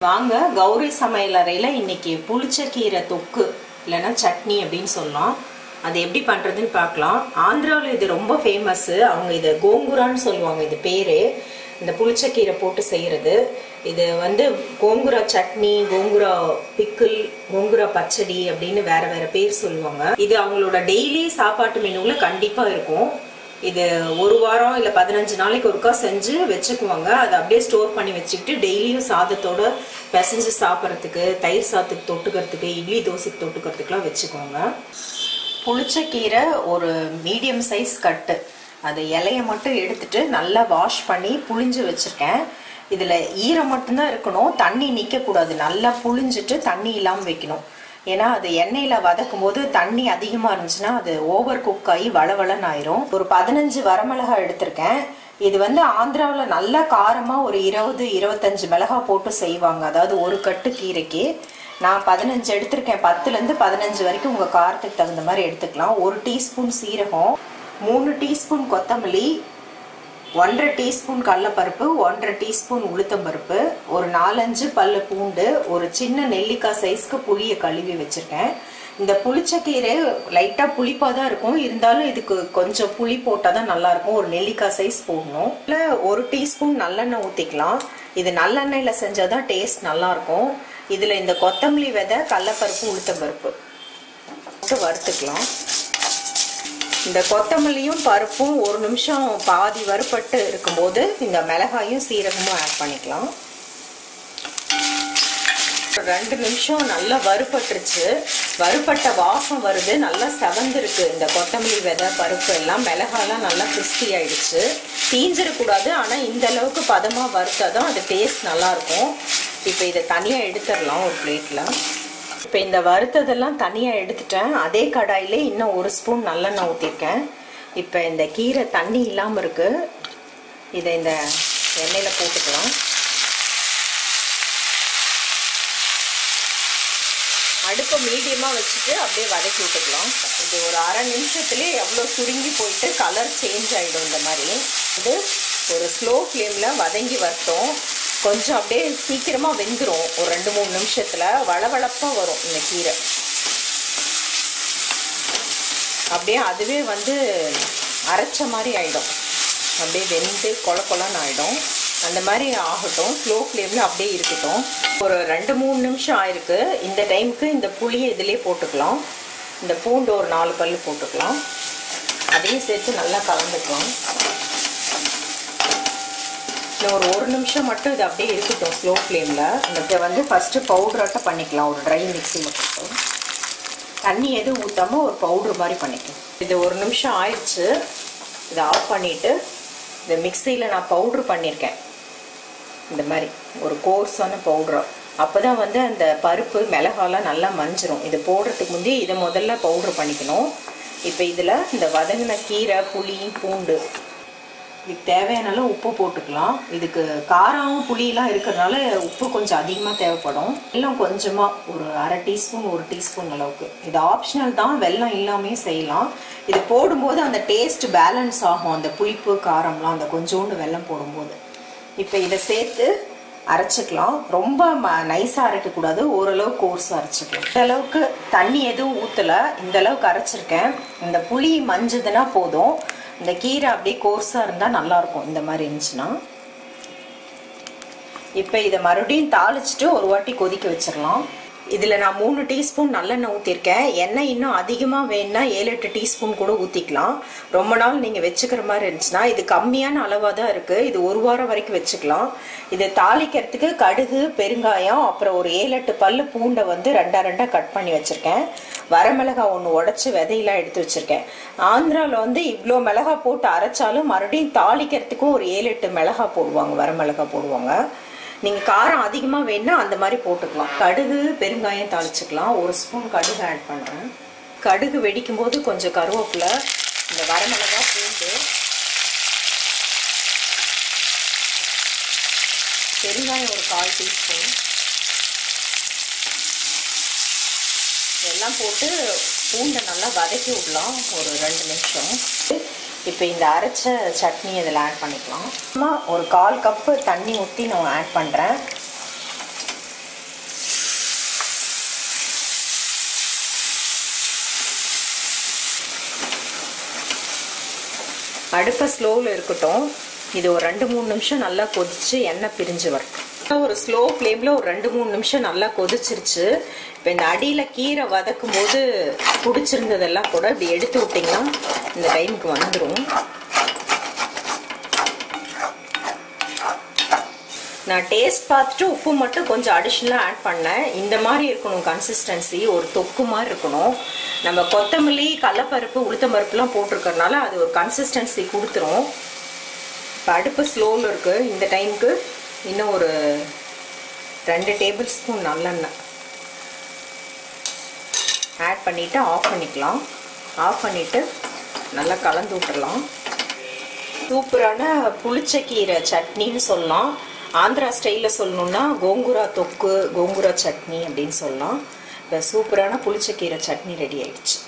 வாங்க கௌரி சமையல் அறையில் இன்னைக்கு புளிச்சக்கீரை தொக்கு இல்லைன்னா சட்னி அப்படின்னு சொல்லலாம் அது எப்படி பண்ணுறதுன்னு பார்க்கலாம் ஆந்திராவில் இது ரொம்ப ஃபேமஸ்ஸு அவங்க இதை கோங்குரான்னு சொல்லுவாங்க இது பேர் இந்த புளிச்சக்கீரை போட்டு செய்கிறது இது வந்து கோங்குரா சட்னி கோங்குரா பிக்கிள் கோங்குரா பச்சடி அப்படின்னு வேற வேற பேர் சொல்லுவாங்க இது அவங்களோட டெய்லி சாப்பாட்டு மெனுவில் கண்டிப்பாக இருக்கும் இது ஒரு வாரம் இல்லை பதினஞ்சு நாளைக்கு ஒருக்கா செஞ்சு வச்சுக்குவாங்க அதை அப்படியே ஸ்டோர் பண்ணி வச்சுக்கிட்டு டெய்லியும் சாதத்தோட பிசைஞ்சு சாப்பிட்றதுக்கு தயிர் சாதத்துக்கு தொட்டுக்கிறதுக்கு இட்லி தோசைக்கு தொட்டுக்கிறதுக்குலாம் வச்சுக்குவாங்க புளிச்சக்கீரை ஒரு மீடியம் சைஸ் கட்டு அது இலைய மட்டும் எடுத்துட்டு நல்லா வாஷ் பண்ணி புளிஞ்சு வச்சுருக்கேன் இதில் ஈரம் மட்டும்தான் இருக்கணும் தண்ணி நிற்கக்கூடாது நல்லா புளிஞ்சிட்டு தண்ணி இல்லாமல் வைக்கணும் ஏன்னா அது எண்ணெயில் வதக்கும் போது தண்ணி அதிகமாக இருந்துச்சுன்னா அது ஓவர் குக் ஆகி வளவளன்னு ஆயிரும் ஒரு பதினஞ்சு வரமிளகாய் எடுத்திருக்கேன் இது வந்து ஆந்திராவில் நல்ல காரமாக ஒரு இருபது இருபத்தஞ்சு மிளகாய் போட்டு செய்வாங்க அதாவது ஒரு கட்டு கீரைக்கு நான் பதினஞ்சு எடுத்திருக்கேன் பத்துலேருந்து பதினஞ்சு வரைக்கும் உங்கள் காரத்துக்கு தகுந்த மாதிரி எடுத்துக்கலாம் ஒரு டீஸ்பூன் சீரகம் மூணு டீஸ்பூன் கொத்தமல்லி ஒன்றரை டீஸ்பூன் கடலப்பருப்பு ஒன்றரை டீஸ்பூன் உளுத்தம்பருப்பு ஒரு நாலஞ்சு பல்லு பூண்டு ஒரு சின்ன நெல்லிக்காய் சைஸ்க்கு புளியை கழுவி வச்சுருக்கேன் இந்த புளிச்சக்கீரை லைட்டாக புளிப்பாக தான் இருக்கும் இருந்தாலும் இதுக்கு கொஞ்சம் புளி போட்டால் தான் நல்லாயிருக்கும் ஒரு நெல்லிக்காய் சைஸ் போடணும் இல்லை ஒரு டீஸ்பூன் நல்லெண்ணெய் ஊற்றிக்கலாம் இது நல்லெண்ணெயில் செஞ்சால் தான் டேஸ்ட் நல்லாயிருக்கும் இதில் இந்த கொத்தமல்லி விதை கடலப்பருப்பு உளுத்தம்பருப்பு போட்டு வறுத்துக்கலாம் இந்த கொத்தமல்லியும் பருப்பும் ஒரு நிமிஷம் பாதி வறுபட்டு இருக்கும்போது இந்த மிளகாயும் சீரகமும் ஆட் பண்ணிக்கலாம் ரெண்டு நிமிஷம் நல்லா வறுபட்டுருச்சு வறுபட்ட வாசம் வருது நல்லா செவந்திருக்கு இந்த கொத்தமல்லி விதை பருப்பு எல்லாம் மிளகாலாம் நல்லா கிறிஸ்பி ஆயிடுச்சு தீஞ்சிடக்கூடாது ஆனால் இந்த அளவுக்கு பதமாக வறுத்தா தான் அது டேஸ்ட் நல்லாயிருக்கும் இப்போ இதை தனியாக எடுத்துடலாம் ஒரு பிளேட்டில் இப்போ இந்த வறுத்ததெல்லாம் தனியாக எடுத்துட்டேன் அதே கடாயிலே இன்னும் ஒரு ஸ்பூன் நல்லெண்ணெய் ஊற்றிருக்கேன் இப்போ இந்த கீரை தண்ணி இல்லாமல் இருக்குது இதை இந்த எண்ணெயில் போட்டுக்கலாம் அடுப்பை மீடியமாக வச்சுட்டு அப்படியே வதக்கி விட்டுக்கலாம் இது ஒரு அரை நிமிஷத்துலேயே எவ்வளோ சுருங்கி போயிட்டு கலர் சேஞ்ச் ஆகிடும் இந்த மாதிரி இது ஒரு ஸ்லோ ஃப்ளேமில் வதங்கி வரட்டும் கொஞ்சம் அப்படியே சீக்கிரமாக வெந்துடும் ஒரு ரெண்டு மூணு நிமிஷத்தில் வளவளப்பாக வரும் இந்த கீரை அப்படியே அதுவே வந்து அரைச்ச மாதிரி ஆகிடும் அப்படியே வெந்து கொல கொலன்னு ஆகிடும் அந்த மாதிரி ஆகட்டும் ஸ்லோ ஃப்ளேமில் அப்படியே இருக்கட்டும் ஒரு ரெண்டு மூணு நிமிஷம் ஆயிருக்கு இந்த டைமுக்கு இந்த புளியை இதிலே போட்டுக்கலாம் இந்த பூண்டு ஒரு நாலு பல் போட்டுக்கலாம் அதையும் சேர்த்து நல்லா கலந்துக்கலாம் இல்லை ஒரு ஒரு நிமிஷம் மட்டும் இது அப்படியே இருக்கட்டும் ஸ்லோ ஃப்ளேமில் இதை வந்து ஃபஸ்ட்டு பவுடராட்ட பண்ணிக்கலாம் ஒரு ட்ரை மிக்ஸி மட்டும் தண்ணி எதுவும் ஊற்றாமல் ஒரு பவுட்ரு மாதிரி பண்ணிக்கலாம் இது ஒரு நிமிஷம் ஆயிடுச்சு இதை ஆஃப் பண்ணிவிட்டு இந்த மிக்சியில் நான் பவுட்ரு பண்ணியிருக்கேன் இந்த மாதிரி ஒரு கோர்ஸான பவுட்ரு அப்போ தான் வந்து அந்த பருப்பு மிளகாலாம் நல்லா மஞ்சிரும் இது போடுறதுக்கு முந்தைய இதை முதல்ல பவுட்ரு பண்ணிக்கணும் இப்போ இதில் இந்த வதங்கின கீரை புளி பூண்டு இதுக்கு தேவையான உப்பு போட்டுக்கலாம் இதுக்கு காரம் புளியெலாம் இருக்கிறதுனால உப்பு கொஞ்சம் அதிகமாக தேவைப்படும் எல்லாம் கொஞ்சமாக ஒரு அரை டீஸ்பூன் ஒரு டீஸ்பூன் அளவுக்கு இது ஆப்ஷனல் தான் வெல்லம் இல்லாமே செய்யலாம் இது போடும்போது அந்த டேஸ்ட் பேலன்ஸ் ஆகும் அந்த புளிப்பு காரம்லாம் அந்த கொஞ்சோண்டு வெல்லம் போடும்போது இப்போ இதை சேர்த்து அரைச்சிக்கலாம் ரொம்ப ம நைஸாக அரைக்கக்கூடாது ஓரளவு கோர்ஸாக அரைச்சிக்கலாம் இந்த அளவுக்கு தண்ணி எதுவும் ஊற்றலை இந்த அளவுக்கு அரைச்சிருக்கேன் இந்த புளி மஞ்சதுன்னா போதும் இந்த கீரை அப்படியே கோர்ஸாக இருந்தால் நல்லாயிருக்கும் இந்த மாதிரி இருந்துச்சுன்னா இப்போ இதை மறுபடியும் தாளிச்சிட்டு ஒரு வாட்டி கொதிக்க வச்சிடலாம் இதில் நான் மூணு டீஸ்பூன் நல்லெண்ணெய் ஊற்றிருக்கேன் எண்ணெய் இன்னும் அதிகமாக வேணுன்னா ஏழு எட்டு டீஸ்பூன் கூட ஊற்றிக்கலாம் ரொம்ப நாள் நீங்கள் வச்சுக்கிற மாதிரி இருந்துச்சுன்னா இது கம்மியான அளவாக தான் இருக்குது இது ஒரு வாரம் வரைக்கும் வச்சுக்கலாம் இது தாளிக்கிறதுக்கு கடுகு பெருங்காயம் அப்புறம் ஒரு ஏழு எட்டு பல்லு பூண்டை வந்து ரெண்டா ரெண்டாக கட் பண்ணி வச்சுருக்கேன் வரமிளகாய் ஒன்று உடச்சி விதையெல்லாம் எடுத்து வச்சுருக்கேன் ஆந்திராவில் வந்து இவ்வளோ மிளகா போட்டு அரைச்சாலும் மறுபடியும் தாளிக்கிறதுக்கும் ஒரு ஏழு எட்டு மிளகா போடுவாங்க வரமிளகா போடுவாங்க நீங்கள் காரம் அதிகமாக வேணுன்னா அந்த மாதிரி போட்டுக்கலாம் கடுகு பெருங்காயம் தாளிச்சுக்கலாம் ஒரு ஸ்பூன் கடுகு ஆட் பண்ணுறேன் கடுகு வெடிக்கும் போது கொஞ்சம் கருவேப்பிலை இந்த வரமிளகா பூண்டு பெருங்காயம் ஒரு கால் டீஸ்பூன் எல்லாம் போட்டு பூண்டை நல்லா வதக்கி விடலாம் ஒரு ரெண்டு நிமிஷம் இப்போ இந்த அரைச்ச சட்னி இதில் ஆட் பண்ணிக்கலாம் அம்மா ஒரு கால் கப்பு தண்ணி ஊற்றி நான் ஆட் பண்ணுறேன் அடுப்பை ஸ்லோவில் இருக்கட்டும் இது ஒரு ரெண்டு மூணு நிமிஷம் நல்லா கொதிச்சு எண்ணெய் பிரிஞ்சு வரட்டும் ஒரு ஸ்லோ ஃப்ளேமில் ஒரு ரெண்டு மூணு நிமிஷம் நல்லா கொதிச்சிருச்சு இப்போ இந்த அடியில் கீரை வதக்கும் போது பிடிச்சிருந்ததெல்லாம் கூட இப்படி எடுத்து விட்டிங்கன்னா இந்த டைமுக்கு வந்துடும் நான் டேஸ்ட் பார்த்துட்டு உப்பு மட்டும் கொஞ்சம் அடிஷ்னலாக ஆட் பண்ணேன் இந்த மாதிரி இருக்கணும் கன்சிஸ்டன்சி ஒரு தொக்கு மாதிரி இருக்கணும் நம்ம கொத்தமல்லி கடலப்பருப்பு உளுத்தம்பருப்புலாம் போட்டிருக்கறனால அது ஒரு கன்சிஸ்டன்சி கொடுத்துரும் இப்போ அடுப்பு ஸ்லோவில் இருக்குது இந்த டைமுக்கு இன்னும் ஒரு ரெண்டு டேபிள் ஸ்பூன் நல்லெண்ணெய் ஆட் பண்ணிவிட்டு ஆஃப் பண்ணிக்கலாம் ஆஃப் பண்ணிவிட்டு நல்லா கலந்து விட்டுறலாம் சூப்பரான புளிச்சக்கீரை சட்னின்னு சொல்லலாம் ஆந்திரா ஸ்டைலில் சொல்லணுன்னா கோங்குரா தொக்கு கோங்குரா சட்னி அப்படின்னு சொல்லலாம் இப்போ சூப்பரான புளிச்சக்கீரை சட்னி ரெடி ஆயிடுச்சு